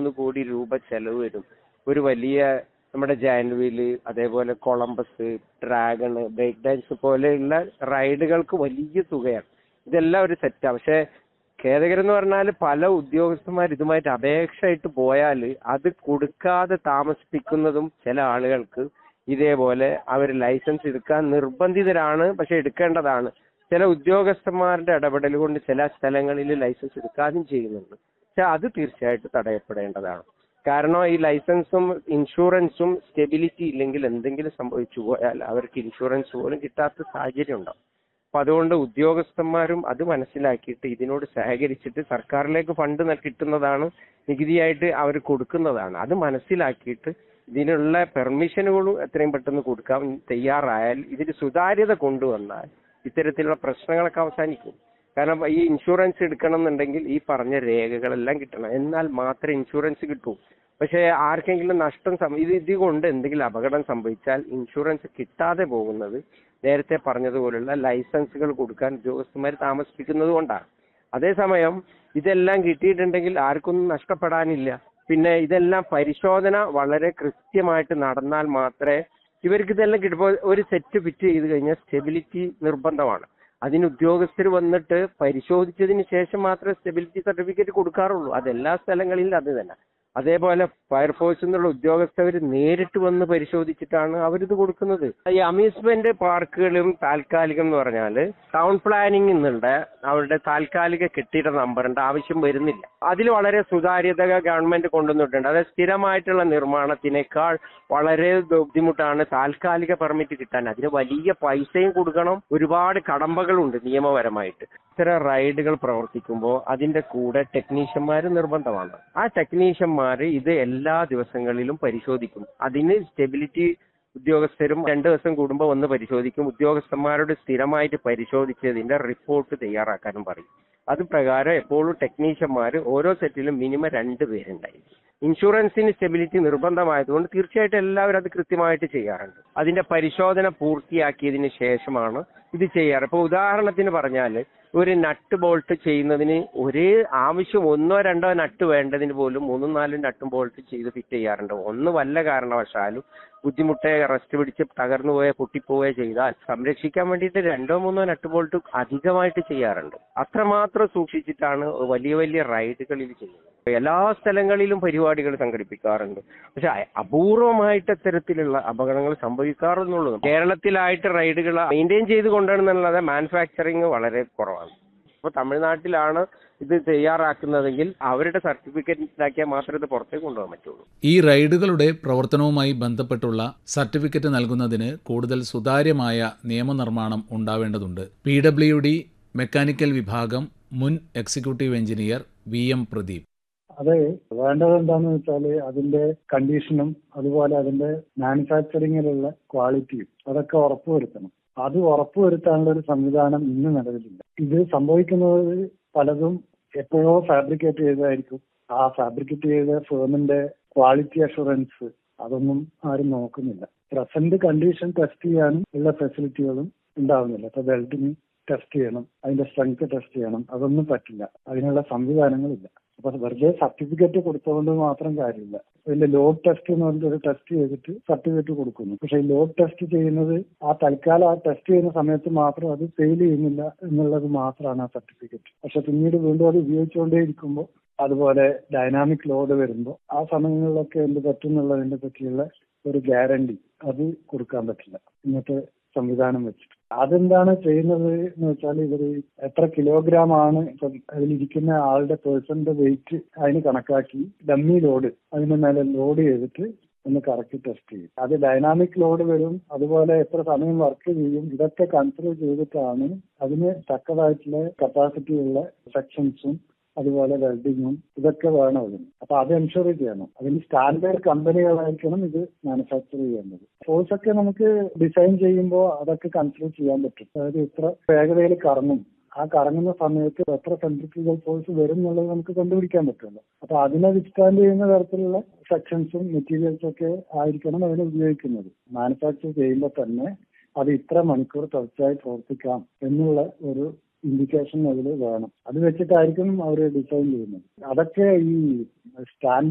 മൂന്ന് കോടി രൂപ ചെലവ് വരും ഒരു വലിയ നമ്മുടെ ജാൻവില് അതേപോലെ കൊളംബസ് ഡ്രാഗൺ ബ്രേക്ക് ഡാൻസ് പോലെയുള്ള റൈഡുകൾക്ക് വലിയ തുകയാണ് ഇതെല്ലാം ഒരു സെറ്റാണ് പക്ഷെ ഖേദകരം എന്ന് പറഞ്ഞാൽ പല ഉദ്യോഗസ്ഥന്മാർ ഇതുമായിട്ട് അപേക്ഷയായിട്ട് പോയാൽ അത് കൊടുക്കാതെ താമസിപ്പിക്കുന്നതും ചില ആളുകൾക്ക് ഇതേപോലെ അവർ ലൈസൻസ് എടുക്കാൻ നിർബന്ധിതരാണ് പക്ഷെ എടുക്കേണ്ടതാണ് ചില ഉദ്യോഗസ്ഥന്മാരുടെ ഇടപെടൽ കൊണ്ട് ചില സ്ഥലങ്ങളിൽ ലൈസൻസ് എടുക്കാതെയും ചെയ്യുന്നുണ്ട് പക്ഷെ അത് തീർച്ചയായിട്ടും തടയപ്പെടേണ്ടതാണ് കാരണം ഈ ലൈസൻസും ഇൻഷുറൻസും സ്റ്റെബിലിറ്റി ഇല്ലെങ്കിൽ എന്തെങ്കിലും സംഭവിച്ചു പോയാൽ അവർക്ക് ഇൻഷുറൻസ് പോലും കിട്ടാത്ത സാഹചര്യം ഉണ്ടാവും അപ്പൊ അതുകൊണ്ട് ഉദ്യോഗസ്ഥന്മാരും അത് മനസ്സിലാക്കിയിട്ട് ഇതിനോട് സഹകരിച്ചിട്ട് സർക്കാരിലേക്ക് ഫണ്ട് ന- കിട്ടുന്നതാണ് നികുതിയായിട്ട് അവർ കൊടുക്കുന്നതാണ് അത് മനസ്സിലാക്കിയിട്ട് ഇതിനുള്ള പെർമിഷനുകളും എത്രയും പെട്ടെന്ന് കൊടുക്കാൻ തയ്യാറായാൽ ഇതിൽ സുതാര്യത കൊണ്ടുവന്നാൽ ഇത്തരത്തിലുള്ള പ്രശ്നങ്ങളൊക്കെ അവസാനിക്കും കാരണം ഈ ഇൻഷുറൻസ് എടുക്കണം എന്നുണ്ടെങ്കിൽ ഈ പറഞ്ഞ രേഖകളെല്ലാം കിട്ടണം എന്നാൽ മാത്രമേ ഇൻഷുറൻസ് കിട്ടൂ പക്ഷേ ആർക്കെങ്കിലും നഷ്ടം സം- ഇത് ഇതുകൊണ്ട് എന്തെങ്കിലും അപകടം സംഭവിച്ചാൽ ഇൻഷുറൻസ് കിട്ടാതെ പോകുന്നത് നേരത്തെ പറഞ്ഞതുപോലുള്ള ലൈസൻസുകൾ കൊടുക്കാൻ ഉദ്യോഗസ്ഥന്മാർ താമസിപ്പിക്കുന്നത് കൊണ്ടാണ് അതേസമയം ഇതെല്ലാം കിട്ടിയിട്ടുണ്ടെങ്കിൽ ആർക്കൊന്നും നഷ്ടപ്പെടാനില്ല പിന്നെ ഇതെല്ലാം പരിശോധന വളരെ കൃത്യമായിട്ട് നടന്നാൽ മാത്രമേ ഇവർക്ക് ഇതെല്ലാം കിട്ടുമ്പോൾ ഒരു സെറ്റ് ഫിറ്റ് ചെയ്ത് കഴിഞ്ഞാൽ സ്റ്റെബിലിറ്റി നിർബന്ധമാണ് അതിന് ഉദ്യോഗസ്ഥർ വന്നിട്ട് പരിശോധിച്ചതിന് ശേഷം മാത്രമേ സ്റ്റെബിലിറ്റി സർട്ടിഫിക്കറ്റ് കൊടുക്കാറുള്ളൂ അതെല്ലാ സ്ഥലങ്ങളിലും അത് തന്നെ അതേപോലെ ഫയർഫോഴ്സിൽ നിന്നുള്ള ഉദ്യോഗസ്ഥർ നേരിട്ട് വന്ന് പരിശോധിച്ചിട്ടാണ് അവരിത് കൊടുക്കുന്നത് ഈ അമ്യൂസ്മെന്റ് പാർക്കുകളും താൽക്കാലികം എന്ന് പറഞ്ഞാൽ ടൗൺ പ്ലാനിംഗ് എന്നുള്ള അവരുടെ താൽക്കാലിക കെട്ടിട നമ്പറിന്റെ ആവശ്യം വരുന്നില്ല അതിൽ വളരെ സുതാര്യത ഗവൺമെന്റ് കൊണ്ടുവന്നിട്ടുണ്ട് അതായത് സ്ഥിരമായിട്ടുള്ള നിർമ്മാണത്തിനേക്കാൾ വളരെ ബുദ്ധിമുട്ടാണ് താൽക്കാലിക പെർമിറ്റ് കിട്ടാൻ അതിന് വലിയ പൈസയും കൊടുക്കണം ഒരുപാട് കടമ്പകളുണ്ട് നിയമപരമായിട്ട് ഇത്തരം റൈഡുകൾ പ്രവർത്തിക്കുമ്പോൾ അതിന്റെ കൂടെ ടെക്നീഷ്യന്മാർ നിർബന്ധമാണ് ആ ടെക്നീഷ്യന്മാർ ഇത് എല്ലാ ദിവസങ്ങളിലും പരിശോധിക്കും അതിന് സ്റ്റെബിലിറ്റി ഉദ്യോഗസ്ഥരും രണ്ടു ദിവസം കൂടുമ്പോൾ വന്ന് പരിശോധിക്കും ഉദ്യോഗസ്ഥന്മാരോട് സ്ഥിരമായിട്ട് പരിശോധിച്ചതിന്റെ റിപ്പോർട്ട് തയ്യാറാക്കാനും പറയും അത് പ്രകാരം എപ്പോഴും ടെക്നീഷ്യന്മാർ ഓരോ സെറ്റിലും മിനിമം രണ്ട് പേരുണ്ടായിരിക്കും ഇൻഷുറൻസിന് സ്റ്റെബിലിറ്റി നിർബന്ധമായതുകൊണ്ട് തീർച്ചയായിട്ടും എല്ലാവരും അത് കൃത്യമായിട്ട് ചെയ്യാറുണ്ട് അതിന്റെ പരിശോധന പൂർത്തിയാക്കിയതിന് ശേഷമാണ് ഇത് ചെയ്യാറ് ഇപ്പൊ ഉദാഹരണത്തിന് പറഞ്ഞാൽ ഒരു നട്ട് ബോൾട്ട് ചെയ്യുന്നതിന് ഒരേ ആവശ്യം ഒന്നോ രണ്ടോ നട്ട് വേണ്ടതിന് പോലും മൂന്നും നാലും നട്ടും ബോൾട്ട് ചെയ്ത് ഫിറ്റ് ചെയ്യാറുണ്ട് ഒന്ന് വല്ല കാരണവശാലും ബുദ്ധിമുട്ടെ റെസ്റ്റ് പിടിച്ച് തകർന്നു പോയ പൊട്ടിപ്പോവുകയോ ചെയ്താൽ സംരക്ഷിക്കാൻ വേണ്ടിയിട്ട് രണ്ടോ മൂന്നോ നട്ട് ബോൾട്ട് അധികമായിട്ട് ചെയ്യാറുണ്ട് അത്രമാത്രം സൂക്ഷിച്ചിട്ടാണ് വലിയ വലിയ റൈഡുകളിൽ ചെയ്യുന്നത് എല്ലാ സ്ഥലങ്ങളിലും പരിപാടികൾ സംഘടിപ്പിക്കാറുണ്ട് പക്ഷെ അ- അപൂർവമായിട്ട് ഇത്തരത്തിലുള്ള അപകടങ്ങൾ സംഭവിക്കാറെന്നുള്ളൂ കേരളത്തിലായിട്ട് റൈഡുകൾ മെയിൻറ്റെയിൻ ചെയ്ത് കൊണ്ടുവരുന്നുള്ളത് മാനുഫാക്ചറിങ് വളരെ കുറവാണ് ഇപ്പൊ തമിഴ്നാട്ടിലാണ് ഇത് തയ്യാറാക്കുന്നതെങ്കിൽ അവരുടെ സർട്ടിഫിക്കറ്റ് ഉണ്ടാക്കിയാൽ മാത്രമേ ഇത് പുറത്തേക്ക് കൊണ്ടുപോകാൻ പറ്റുള്ളൂ ഈ റൈഡുകളുടെ പ്രവർത്തനവുമായി ബന്ധപ്പെട്ടുള്ള സർട്ടിഫിക്കറ്റ് നൽകുന്നതിന് കൂടുതൽ സുതാര്യമായ നിയമനിർമ്മാണം ഉണ്ടാവേണ്ടതുണ്ട് പി ഡബ്ല്യു ഡി മെക്കാനിക്കൽ വിഭാഗം മുൻ executive engineer V M Pradeep അത് വേണ്ടത് എന്താന്ന് വെച്ചാല് അതിന്റെ കണ്ടീഷനും അതുപോലെ അതിന്റെ മാനുഫാക്ചറിങ്ങിലുള്ള ക്വാളിറ്റിയും അതൊക്കെ ഉറപ്പുവരുത്തണം അത് ഉറപ്പുവരുത്താനുള്ള ഒരു സംവിധാനം ഇന്ന് നിലവിലില്ല ഇത് സംഭവിക്കുന്നത് പലതും എപ്പോഴോ ഫാബ്രിക്കേറ്റ് ചെയ്തതായിരിക്കും ആ ഫാബ്രിക്കേറ്റ് ചെയ്ത ഫേമിന്റെ ക്വാളിറ്റി അഷുറൻസ് അതൊന്നും ആരും നോക്കുന്നില്ല പ്രസന്റ് കണ്ടീഷൻ ടെസ്റ്റ് ചെയ്യാനും ഉള്ള ഫെസിലിറ്റികളും ഉണ്ടാവുന്നില്ല ഇപ്പൊ ബെൽറ്റിന് ടെസ്റ്റ് ചെയ്യണം അതിന്റെ സ്ട്രെങ്ത് ടെസ്റ്റ് ചെയ്യണം അതൊന്നും പറ്റില്ല അതിനുള്ള സംവിധാനങ്ങളില്ല അപ്പൊ വെറുതെ സർട്ടിഫിക്കറ്റ് കൊടുത്തുകൊണ്ട് മാത്രം കാര്യമില്ല ഇതിന്റെ ലോഡ് ടെസ്റ്റ് എന്ന് പറഞ്ഞിട്ട് ഒരു ടെസ്റ്റ് ചെയ്തിട്ട് സർട്ടിഫിക്കറ്റ് കൊടുക്കുന്നു പക്ഷെ ഈ ലോഡ് ടെസ്റ്റ് ചെയ്യുന്നത് ആ തൽക്കാലം ആ ടെസ്റ്റ് ചെയ്യുന്ന സമയത്ത് മാത്രം അത് ഫെയിൽ ചെയ്യുന്നില്ല എന്നുള്ളത് മാത്രമാണ് ആ സർട്ടിഫിക്കറ്റ് പക്ഷെ പിന്നീട് വീണ്ടും അത് ഉപയോഗിച്ചുകൊണ്ടേയിരിക്കുമ്പോൾ അതുപോലെ ഡൈനാമിക് ലോഡ് വരുമ്പോൾ ആ സമയങ്ങളിലൊക്കെ എന്ത് പറ്റും എന്നുള്ളതിനെ പറ്റിയുള്ള ഒരു ഗ്യാരണ്ടി അത് കൊടുക്കാൻ പറ്റില്ല ഇന്നത്തെ സംവിധാനം വെച്ചിട്ട് അതെന്താണ് ചെയ്യുന്നത് എന്ന് വെച്ചാൽ ഇവര് എത്ര കിലോഗ്രാം ആണ് ഇപ്പൊ അതിലിരിക്കുന്ന ആളുടെ പേഴ്സന്റെ വെയിറ്റ് അതിന് കണക്കാക്കി ഡമ്മി ലോഡ് അതിന്റെ മേലെ ലോഡ് ചെയ്തിട്ട് ഒന്ന് കറക്റ്റ് ടെസ്റ്റ് ചെയ്യും അത് ഡൈനാമിക് ലോഡ് വരും അതുപോലെ എത്ര സമയം വർക്ക് ചെയ്യും ഇതൊക്കെ കൺസിഡർ ചെയ്തിട്ടാണ് അതിന് തക്കതായിട്ടുള്ള കപ്പാസിറ്റി ഉള്ള സെക്ഷൻസും അതുപോലെ വെൽഡിങ്ങും ഇതൊക്കെ വേണം അതിന് അപ്പൊ അത് എൻഷുർ ചെയ്യണം അതിന് സ്റ്റാൻഡേർഡ് കമ്പനികളായിരിക്കണം ഇത് മാനുഫാക്ചർ ചെയ്യേണ്ടത് ഫോഴ്സ് ഒക്കെ നമുക്ക് ഡിസൈൻ ചെയ്യുമ്പോൾ അതൊക്കെ കൺസിഡർ ചെയ്യാൻ പറ്റും അതായത് ഇത്ര വേഗതയിൽ കറങ്ങും ആ കറങ്ങുന്ന സമയത്ത് എത്ര സെൻട്രിഫ്യൂഗൽ ഫോഴ്സ് വരും എന്നുള്ളത് നമുക്ക് കണ്ടുപിടിക്കാൻ പറ്റുമല്ലോ അപ്പൊ അതിനെ വിസ്റ്റാൻഡ് ചെയ്യുന്ന തരത്തിലുള്ള സെക്ഷൻസും മെറ്റീരിയൽസും ഒക്കെ ആയിരിക്കണം അതിന് ഉപയോഗിക്കുന്നത് മാനുഫാക്ചർ ചെയ്യുമ്പോൾ തന്നെ അത് ഇത്ര മണിക്കൂർ തുടർച്ചയായി പ്രവർത്തിക്കാം എന്നുള്ള ഒരു ഇൻഡിക്കേഷൻ അതിൽ വേണം അത് വെച്ചിട്ടായിരിക്കും അവർ ഡിസൈൻ ചെയ്യുന്നത് അതൊക്കെ ഈ സ്റ്റാൻഡ്